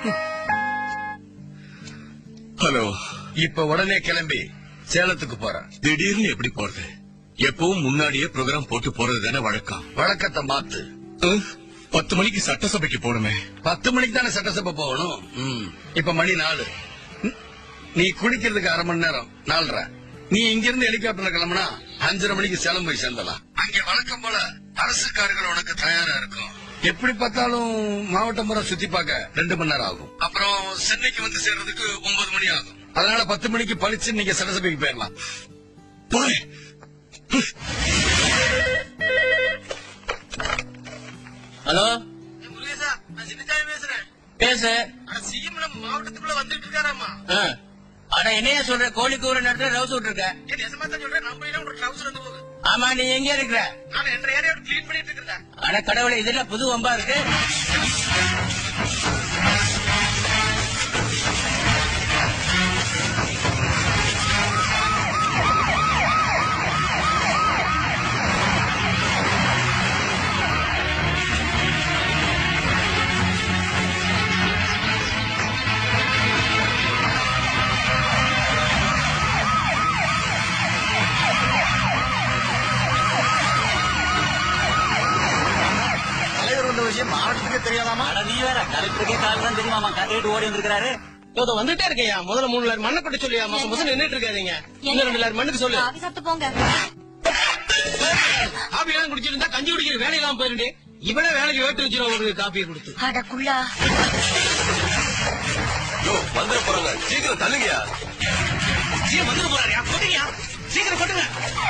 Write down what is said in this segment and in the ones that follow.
Hello இப்ப உடனே கிளம்பி சேலத்துக்கு போறேன் திடீர்னு எப்படி போறது எப்பவும் முன்னாடியே ப்ரோக்ராம் போட்டு போறது தானே வழக்கம் வழக்கத்தை மாத்து அஹ், பத்து மணிக்கு சட்டசபைக்கு போடுமே பத்து மணிக்கு தானே சட்டசபை போகணும் ம். இப்ப மணி நாலு ம். நீ குளிக்கிறதுக்கு அரை மணி நேரம் நாலரை நீ இங்க இருந்து ஹெலிகாப்டர்ல கிளம்புனா அஞ்சரை மணிக்கு சேலம் போய் சேர்ந்தலாம் அங்க வழக்கம் போல அரசு கார்கள் உனக்கு தயாரா இருக்கும் எப்படி பார்த்தாலும் மாவட்டம் பூரா சுத்தி பார்க்க ரெண்டு மணி நேரம் ஆகும் அப்புறம் சென்னைக்கு வந்து சேர்றதுக்கு ஒன்பது மணி ஆகும் அதனால பத்து மணிக்கு பழிச்சு நீங்க சட்டசபைக்கு போயிடலாம் போய் ஹலோ முருகேசா நான் சின்னச்சாமி பேசுறேன் பேசு சிஎம் நம்ம மாவட்டத்துக்குள்ள வந்துட்டு இருக்காராமா ஆ. அட என்னையா சொல்ற கோழி கூற நேரத்துல ரவுஸ் விட்டுருக்க ஏன் நெசமா தான் சொல்றேன் நம்ம இடம் ஒரு ட்ரவுசர் வந்து போகுது ஆமா நீ எங்க இருக்கிற நான் என்ற ஏரியாவை கிளீன் பண்ணிட்டு இருக்கிறேன் அட கடவுளே இதெல்லாம் புது வம்பா இருக்கு தலைவர் வந்த விஷயம் மாவட்டத்துக்கு தெரியாதாமா அட நீ வேற கலெக்டருக்கே கால் தான் தெரியுமாமா கட்டிட்டு ஓடி வந்திருக்காரு இதோ வந்துட்டே இருக்கையா முதல்ல மூணு லேர் மண்ணை கொட்ட சொல்லியா மாசம் மாசம் நின்னுட்டு இருக்காதீங்க இன்னும் ரெண்டு லேர் மண்ணுக்கு சொல்லு காபி சாப்பிட்டு போங்க காபி எல்லாம் குடிச்சிருந்தா கஞ்சி குடிக்கிற வேலையெல்லாம் போயிருந்தே இவனே வேலைக்கு வேட்டு வச்சிருவோம் உங்களுக்கு காப்பியை கொடுத்து அட குள்ளா யோ வந்துட போறாங்க சீக்கிரம் தள்ளுங்கயா சீக்கிரம் வந்துட்டு போறாருயா கொட்டுங்கயா சீக்கிரம் கொட்டுங்க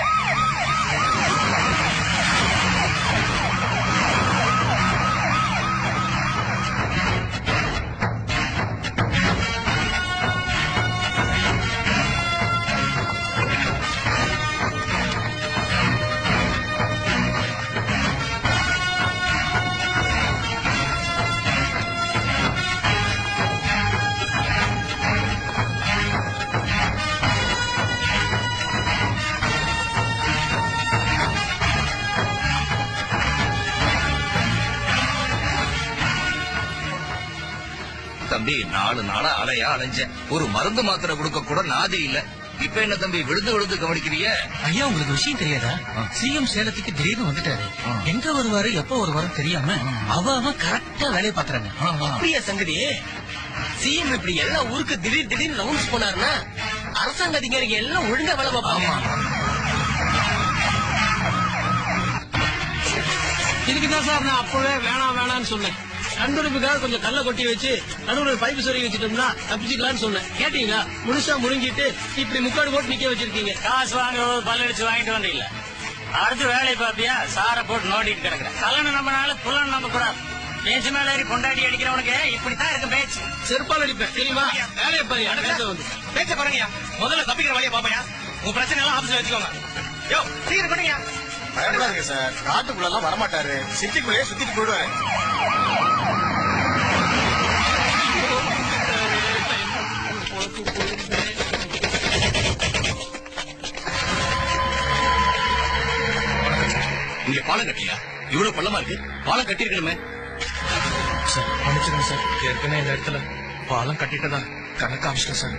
தம்பி நாலு நாளா அலையா அலைஞ்சேன் ஒரு மருந்து மாத்திரை கொடுக்க கூட நாதி இல்ல இப்ப என்ன தம்பி விழுந்து விழுந்து கவனிக்கிறிய ஐயா உங்களுக்கு விஷயம் தெரியாதா சிஎம் சேலத்துக்கு திடீர்னு வந்துட்டாரு எங்க வருவாரு எப்ப வருவாரு தெரியாம அவ அவன் கரெக்டா வேலையை பாக்குறாங்க அப்படியா சங்கதி சிஎம் இப்படி எல்லா ஊருக்கு திடீர் திடீர்னு அனௌன்ஸ் பண்ணாருன்னா அரசாங்க அதிகாரிங்க எல்லாம் ஒழுங்கா வேலை பார்ப்பாங்க இதுக்கு தான் சார் நான் அப்பவே வேணாம் வேணாம்னு சொன்னேன் கண்டுபிடிப்புக்காக கொஞ்சம் கல்ல கொட்டி வச்சு நடுவில் பைப்பு சொருகி வச்சுட்டோம்னா தப்பிச்சுக்கலாம்னு சொன்னேன் கேட்டீங்களா முழுசா முழுங்கிட்டு இப்படி முக்காடு போட்டு நிக்க வச்சிருக்கீங்க காசு வாங்குறது பல்லடிச்சு வாங்கிட்டு வந்தீங்கள அடுத்து வேலையை பாப்பியா சார போட்டு நோண்டிட்டு கிடக்குறேன் கலனை நம்பினால புலன் நம்ப கூடாது பேச்சு மேல ஏறி கொண்டாடி அடிக்கிறவனுக்கு இப்படித்தான் இருக்கு பேச்சு செருப்பால் அடிப்பேன் தெரியுமா வேலையை பாரு பேச வந்து பேச்ச பாருங்கயா முதல்ல தப்பிக்கிற வழியை பாப்பையா உங்க பிரச்சனை எல்லாம் ஆபீஸ்ல வச்சுக்கோங்க யோ சீக்கிரம் பண்ணுங்க பயப்படாதீங்க சார் காட்டுக்குள்ள எல்லாம் வரமாட்டாரு சிட்டிக்குள்ளேயே சுத்திட்டு போயிடுவாரு இங்க பாலம் கட்டியா இவ்வளவு பள்ளமா இருக்கு பாலம் கட்டிருக்கணுமே சார் மன்னிச்சிருங்க சார் ஏற்கனவே இந்த இடத்துல பாலம் கட்டிட்டதா கணக்கு ஆரம்பிச்சிட்டேன் சார்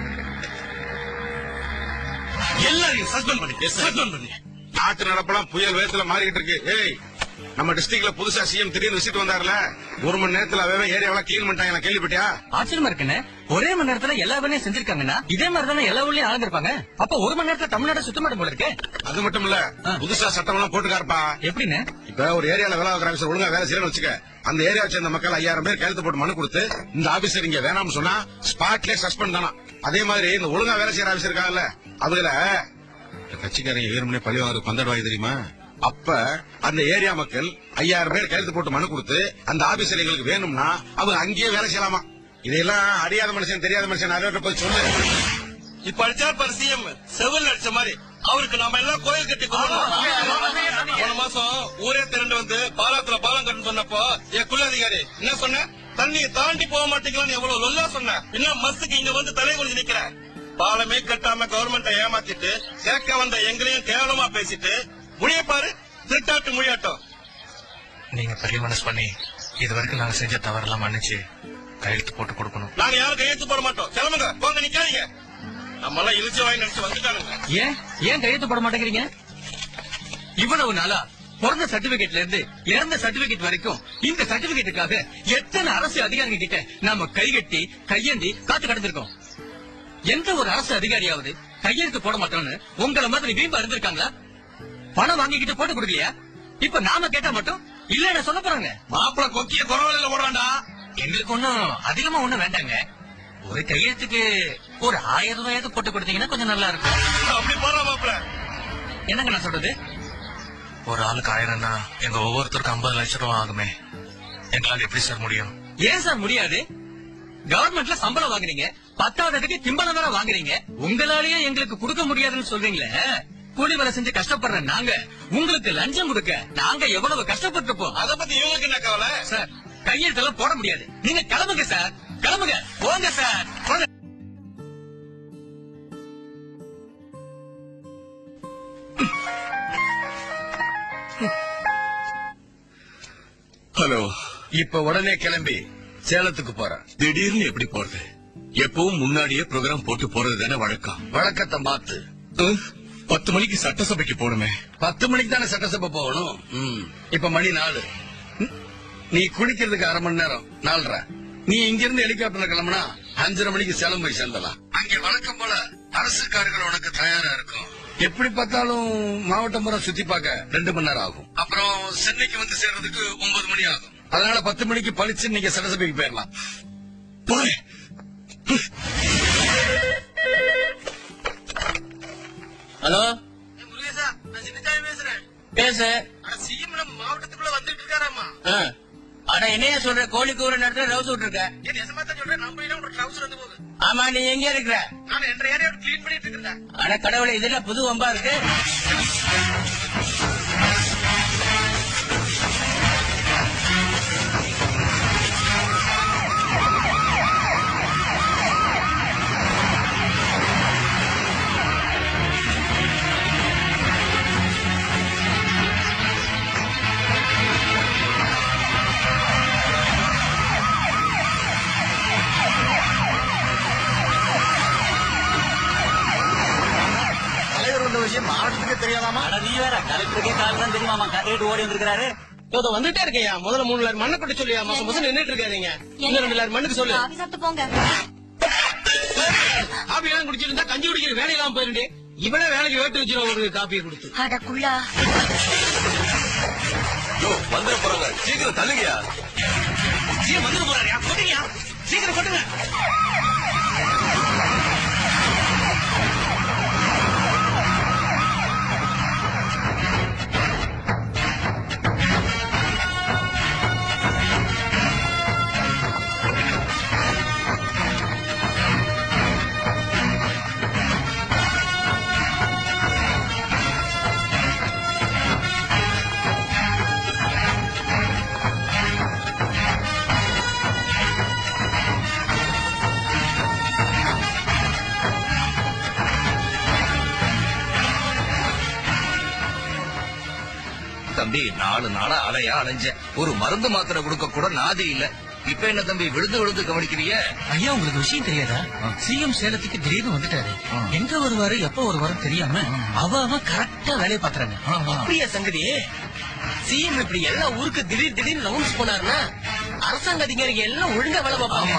எல்லாரையும் சஸ்பெண்ட் பண்ணி சஸ்பெண்ட் பண்ணி நாட்டு நடப்பெல்லாம் புயல் வேகத்துல மாறிக்கிட்டு இருக்கு ஏய் நம்ம டிஸ்ட்ரிக்ட்ல புதுசா சிஎம் திடீர்னு விசிட் வந்தாருல ஒரு மணி நேரத்துல அவன் ஏரியாவெல்லாம் கிளீன் பண்ணிட்டாங்க கேள்விப்பட்டியா ஆச்சரியமா இருக்குன்னு ஒரே மணி நேரத்துல எல்லா வேலையும் செஞ்சிருக்காங்கன்னா இதே மாதிரி தானே எல்லா ஊர்லயும் ஆழ்ந்திருப்பாங்க அப்ப ஒரு மணி நேரத்துல தமிழ்நாடு சுத்தமாட்டம் போல இருக்கு அது மட்டும் இல்ல புதுசா சட்டம் எல்லாம் போட்டுக்காருப்பா எப்படின்னு இப்ப ஒரு ஏரியால வேலை பார்க்குற ஆபீசர் ஒழுங்கா வேலை செய்யறன்னு வச்சுக்க அந்த ஏரியாவை சேர்ந்த மக்கள் ஐயாயிரம் பேர் கையெழுத்து போட்டு மனு கொடுத்து இந்த ஆபீசர் இங்க வேணாம்னு சொன்னா ஸ்பாட்லயே சஸ்பெண்ட் தானா அதே மாதிரி இந்த ஒழுங்கா வேலை செய்யற ஆபீசர் இருக்காங்கல்ல அதுல இந்த கட்சிக்காரங்க ஏறுமனே பழி வாங்குறது பந்தடுவாங்க தெரியுமா அப்ப அந்த ஏரியா மக்கள் ஐயாயிரம் பேர் கையெழுத்து போட்டு மனு கொடுத்து அந்த ஆபீசர் எங்களுக்கு வேணும்னா அவங்க அங்கேயே வேலை செய்யலாமா இதையெல்லாம் அறியாத மனுஷன் தெரியாத மனுஷன் நிறைய போய் சொல்லு இப்ப அடிச்சா பாரு சிஎம் செவல் அடிச்ச மாதிரி அவருக்கு நாம எல்லாம் கோயில் கட்டி கும்பிடணும் போன மாசம் ஊரே திரண்டு வந்து பாலத்துல பாலம் கட்டணும் சொன்னப்போ என் குள்ள அதிகாரி என்ன சொன்ன தண்ணியை தாண்டி போக மாட்டீங்களான்னு எவ்வளவு லொல்லா சொன்ன இன்னும் மஸ்துக்கு இங்க வந்து தலை குடிஞ்சு நிக்கிற பாலமே கட்டாம கவர்மெண்ட்டை ஏமாத்திட்டு கேட்க வந்த எங்களையும் கேவலமா பேசிட்டு முடிய பாரு திருட்டாட்டு முடியாட்டம் நீங்க பெரிய மனசு பண்ணி இது வரைக்கும் நாங்க செஞ்ச தவறெல்லாம் மன்னிச்சு கையெழுத்து போட்டு கொடுக்கணும் நாங்க யாரும் கையெழுத்து போட மாட்டோம் கிளம்புங்க போங்க நிக்காதீங்க நம்ம எல்லாம் இழுச்சி வாங்கி நினைச்சு வந்துட்டானுங்க ஏன் ஏன் கையெழுத்து போட மாட்டேங்கிறீங்க இவ்வளவு நாளா பிறந்த சர்டிபிகேட்ல இருந்து இறந்த சர்டிபிகேட் வரைக்கும் இந்த சர்டிபிகேட்டுக்காக எத்தனை அரசு அதிகாரிங்க கிட்ட நாம கைகட்டி கையேந்தி காத்து கடந்திருக்கோம் எந்த ஒரு அரசு அதிகாரியாவது கையெழுத்து போட மாட்டோம்னு உங்களை மாதிரி வீம்பா இருந்திருக்காங்களா பணம் வாங்கிக்கிட்டு போட்டு கொடுக்கலையா இப்ப நாம கேட்டா மட்டும் இல்ல சொல்ல போறாங்க மாப்பிள கொக்கிய குறவலையில போடுறான்டா எங்களுக்கு ஒண்ணும் அதிகமா ஒண்ணும் வேண்டாங்க ஒரு கையெழுத்துக்கு ஒரு ஆயிரம் ரூபாயாவது போட்டு கொடுத்தீங்கன்னா கொஞ்சம் நல்லா இருக்கும் அப்படி போடுற மாப்பிள என்னங்க நான் சொல்றது ஒரு ஆளுக்கு ஆயிரம்னா எங்க ஒவ்வொருத்தருக்கும் ஐம்பது லட்சம் ரூபா ஆகுமே எங்களால எப்படி சார் முடியும் ஏன் சார் முடியாது கவர்மெண்ட்ல சம்பளம் வாங்குறீங்க பத்தாவதுக்கு திம்பளம் வேற வாங்குறீங்க உங்களாலேயே எங்களுக்கு கொடுக்க முடியாதுன்னு சொல்றீங்களே கூலி வேலை செஞ்சு கஷ்டப்படுற நாங்க உங்களுக்கு லஞ்சம் கொடுக்க நாங்க எவ்வளவு கஷ்டப்பட்டிருப்போம் அத பத்தி இவங்களுக்கு என்ன கவலை சார் கையெழுத்தெல்லாம் போட முடியாது நீங்க கிளம்புங்க சார் கிளம்புங்க போங்க சார் போங்க ஹலோ இப்ப உடனே கிளம்பி சேலத்துக்கு போறேன் திடீர்னு எப்படி போறது எப்பவும் முன்னாடியே ப்ரோக்ராம் போட்டு போறது தானே வழக்கம் வழக்கத்தை மாத்து அஹ், பத்து மணிக்கு சட்டசபைக்கு போடுமே பத்து மணிக்கு தானே சட்டசபை போகணும் ம். இப்ப மணி நாலு ம். நீ குளிக்கிறதுக்கு அரை மணி நேரம் நாலரை நீ இங்கிருந்து ஹெலிகாப்டர்ல கிளம்புனா அஞ்சரை மணிக்கு சேலம் போய் சேர்ந்தலாம் அங்கே வழக்கம் போல அரசு கார்கள் உனக்கு தயாரா இருக்கும் எப்படி பார்த்தாலும் மாவட்டம் பூரா சுத்தி பார்க்க ரெண்டு மணி நேரம் ஆகும் அப்புறம் சென்னைக்கு வந்து சேர்றதுக்கு ஒன்பது மணி ஆகும் அதனால பத்து மணிக்கு பழிச்சு நீங்க சட்டசபைக்கு போயிடலாம் போறேன் ஹலோ முருகேசா நான் சின்னச்சாமி பேசுறேன் பேசு சிஎம் நம்ம மாவட்டத்துக்குள்ள வந்துட்டு இருக்காராமா ஆ. அட என்னைய சொல்ற கோழி கூற நேரத்துல ரவுஸ் விட்டுருக்க என் நெசமா தான் சொல்றேன் நம்ம இடம் ஒரு ட்ரவுசர் வந்து போகுது ஆமா நீ எங்க இருக்கிற நான் என்ற ஏரியாவை கிளீன் பண்ணிட்டு இருக்கேன் அட கடவுளே இதெல்லாம் புது வம்பா இருக்கு தலைவர் வந்த விஷயம் மாவட்டத்துக்கே தெரியாதாமா அட நீ வேற கலெக்டருக்கே கால் தான் தெரியுமாமா கட்டிட்டு ஓடி வந்திருக்காரு இதோ வந்துட்டே இருக்கேயா முதல்ல மூணு லேர் மண்ணை கொட்ட சொல்லியா மாசம் மாசம் நின்னுட்டு இருக்காதீங்க இன்னும் ரெண்டு லேர் மண்ணுக்கு சொல்லு காபி சாப்பிட்டு போங்க காபி எல்லாம் குடிச்சிருந்தா கஞ்சி குடிக்கிற வேலையெல்லாம் போயிருந்தே இவனே வேலைக்கு வேட்டு வச்சிருவோம் ஒரு காப்பியை கொடுத்து அடக்குள்ளா வந்துட போறாங்க சீக்கிரம் தள்ளுங்கயா சீக்கிரம் வந்துட்டு போறாருயா கொட்டுங்கயா சீக்கிரம் கொட்டுங்க தம்பி நாலு நாளா அலையா அலைஞ்ச ஒரு மருந்து மாத்திரை கொடுக்க கூட நாதி இல்ல இப்ப என்ன தம்பி விழுந்து விழுந்து கவனிக்கிறிய ஐயா உங்களுக்கு விஷயம் தெரியாதா சிஎம் சேலத்துக்கு திடீர்னு வந்துட்டாரு எங்க வருவாரு எப்ப வருவாரு தெரியாம அவ அவன் கரெக்டா வேலையை பாக்குறாங்க அப்படியா சங்கதி சிஎம் இப்படி எல்லா ஊருக்கு திடீர் திடீர்னு அனௌன்ஸ் பண்ணாருன்னா அரசாங்க அதிகாரிங்க எல்லாம் ஒழுங்கா வேலை பார்ப்பாங்க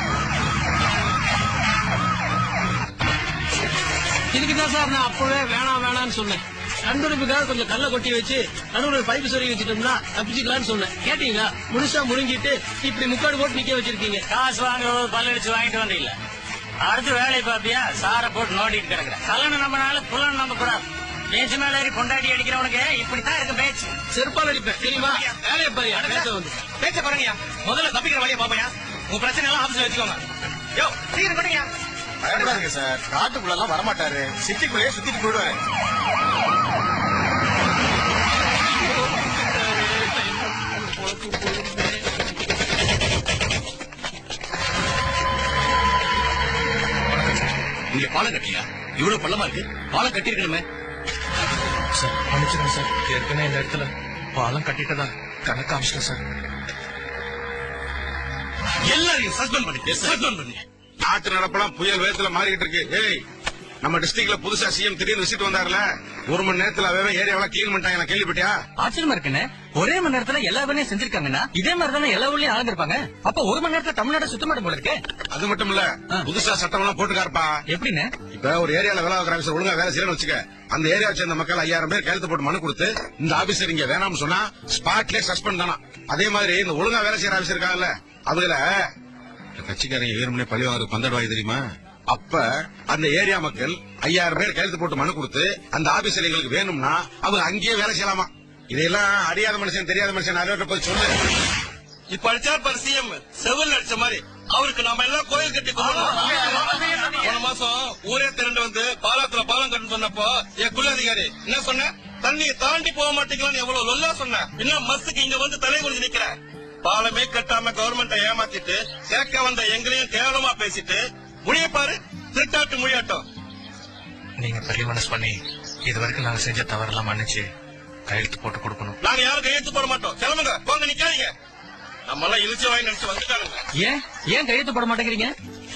இதுக்குதான் சார் நான் அப்பவே வேணாம் வேணாம்னு சொன்னேன் கண்டுபிடிப்புக்காக கொஞ்சம் கல்ல கொட்டி வச்சு நடுவில் பைப்பு சொருகி வச்சுட்டோம்னா தப்பிச்சுக்கலாம்னு சொன்னேன் கேட்டீங்களா முழுசா முழுங்கிட்டு இப்படி முக்காடு போட்டு நிக்க வச்சிருக்கீங்க காசு வாங்க பல்லடிச்சு வாங்கிட்டு வந்தீங்கள அடுத்து வேலை பாப்பியா சாரை போட்டு நோண்டிட்டு கிடக்குற கல்லணை நம்பினால புலன் நம்ப கூடாது பேச்சு மேல ஏறி கொண்டாடி அடிக்கிறவனுக்கு இப்படித்தான் இருக்கு பேச்சு செருப்பால் அடிப்பேன் தெரியுமா வேலையை பாரு பேச வந்து பேச்ச பாருங்கயா முதல்ல தப்பிக்கிற வழியை பாப்பையா உங்க பிரச்சனை எல்லாம் ஆபீஸ்ல வச்சுக்கோங்க யோ சீக்கிரம் பண்ணுங்க பயப்படாதீங்க சார் காட்டுக்குள்ள எல்லாம் வரமாட்டாரு சிட்டிக்குள்ளேயே சுத்திட்டு போயிடுவாரு இங்க பாலம் கட்டியா இவ்வளவு பள்ளமா இருக்கு பாலம் கட்டிருக்கணுமே சார் மன்னிச்சிருங்க சார் ஏற்கனவே இந்த இடத்துல பாலம் கட்டிட்டதா கணக்கு ஆரம்பிச்சிட்டேன் சார் எல்லாரையும் சஸ்பெண்ட் பண்ணி சஸ்பெண்ட் பண்ணி நாட்டு நடப்பெல்லாம் புயல் வேகத்துல மாறிக்கிட்டு இருக்கு ஏய் நம்ம டிஸ்ட்ரிக்ட்ல புதுசா சிஎம் திடீர்னு விசிட் வந்தாருல ஒரு மணி நேரத்துல அவன் ஏரியாவெல்லாம் கிளீன் பண்ணிட்டாங்க நான் கேள்விப்பட்டியா ஆச்சரியமா இருக்குன்னு ஒரே மணி நேரத்துல எல்லா வேலையும் செஞ்சிருக்காங்கன்னா இதே மாதிரி தானே எல்லா ஊர்லயும் ஆளுந்திருப்பாங்க அப்ப ஒரு மணி நேரத்துல தமிழ்நாடு சுத்தமாட்டம் போல இருக்கு அது மட்டும் இல்ல புதுசா சட்டம் எல்லாம் போட்டுக்காருப்பா எப்படின்னு இப்ப ஒரு ஏரியால வேலை பார்க்குற ஆபீசர் ஒழுங்கா வேலை செய்யணும்னு வச்சுக்க அந்த ஏரியாவை சேர்ந்த மக்கள் ஐயாயிரம் பேர் கையெழுத்து போட்டு மனு கொடுத்து இந்த ஆபீசர் இங்க வேணாம்னு சொன்னா ஸ்பாட்லயே சஸ்பெண்ட் தானா அதே மாதிரி இந்த ஒழுங்கா வேலை செய்யற ஆபீசர் இருக்காங்கல்ல அவங்கள இந்த கட்சிக்காரங்க ஏழுமணி பழி வாங்க பந்தடுவாய் தெரியுமா அப்ப அந்த ஏரியா மக்கள் ஐயாயிரம் பேர் கையெழுத்து போட்டு மனு கொடுத்து அந்த ஆபீசர் எங்களுக்கு வேணும்னா அவங்க அங்கேயே வேலை செய்யலாமா இதையெல்லாம் அறியாத மனுஷன் தெரியாத மனுஷன் நிறைய போய் சொல்லு இப்ப அடிச்சார் பாரு சிஎம் செவில் அடிச்ச மாதிரி அவருக்கு நாம எல்லாம் கோயில் கட்டி கும்பிடணும். போன மாசம் ஊரே திரண்டு வந்து பாலத்துல பாலம் கட்டணும் சொன்னப்போ என் குள்ள அதிகாரி என்ன சொன்ன தண்ணியை தாண்டி போக மாட்டீங்களான்னு எவ்வளவு லொல்லா சொன்ன இன்னும் மஸ்துக்கு இங்க வந்து தலை குடிஞ்சு நிக்கிற பாலமே கட்டாம கவர்மெண்ட்டை ஏமாத்திட்டு கேட்க வந்த எங்களையும் கேவலமா பேசிட்டு முடிய பாரு திருட்டாட்டு முடியாட்டம் நீங்க பெரிய மனசு பண்ணி இது வரைக்கும் நாங்க செஞ்ச தவறெல்லாம் மன்னிச்சு கையெழுத்து போட்டு கொடுக்கணும் நாங்க யாரும் கையெழுத்து போட மாட்டோம் கிளம்புங்க போங்க நிக்காதீங்க நம்ம எல்லாம் இழுச்சு வாங்கி நினைச்சு வந்துட்டானுங்க ஏன் ஏன் கையெழுத்து போட மாட்டேங்கிறீங்க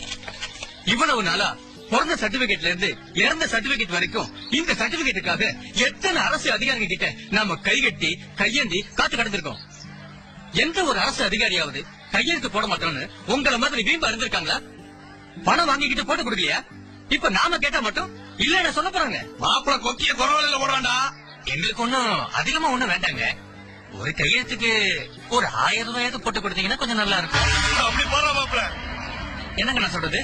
இவ்வளவு நாளா பிறந்த சர்டிபிகேட்ல இருந்து இறந்த சர்டிபிகேட் வரைக்கும் இந்த சர்டிபிகேட்டுக்காக எத்தனை அரசு அதிகாரிங்க கிட்ட நாம கைகட்டி கையேந்தி காத்து கடந்திருக்கோம் எந்த ஒரு அரசு அதிகாரியாவது கையெழுத்து போட மாட்டோம்னு உங்களை மாதிரி வீம்பா இருந்திருக்காங்களா பணம் வாங்கிக்கிட்டு போட்டு கொடுக்கலையா இப்ப நாம கேட்டா மட்டும் இல்லன்னு சொல்ல போறாங்க மாப்பிள கொக்கிய குறவலையில போடுறான்டா எங்களுக்கு ஒண்ணும் அதிகமா ஒண்ணும் வேண்டாங்க ஒரு கையெழுத்துக்கு ஒரு ஆயிரம் ரூபாயாவது போட்டு கொடுத்தீங்கன்னா கொஞ்சம் நல்லா இருக்கும் அப்படி போறா மாப்பிள என்னங்க நான் சொல்றது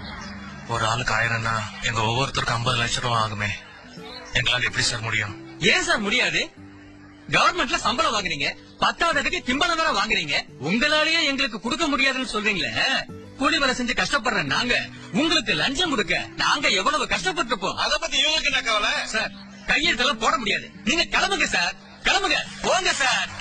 ஒரு ஆளுக்கு ஆயிரம்னா எங்க ஒவ்வொருத்தருக்கும் ஐம்பது லட்சம் ரூபா ஆகுமே எங்களால எப்படி சார் முடியும் ஏன் சார் முடியாது கவர்மெண்ட்ல சம்பளம் வாங்குறீங்க பத்தாவதுக்கு திம்பளம் வேற வாங்குறீங்க உங்களாலேயே எங்களுக்கு கொடுக்க முடியாதுன்னு சொல்றீங்களே கூலி வேலை செஞ்சு கஷ்டப்படுற நாங்க உங்களுக்கு லஞ்சம் கொடுக்க நாங்க எவ்வளவு கஷ்டப்பட்டிருப்போம் அத பத்தி இவங்களுக்கு என்ன கவலை சார் கையெழுத்தெல்லாம் போட முடியாது நீங்க கிளம்புங்க சார் கிளம்புங்க போங்க சார்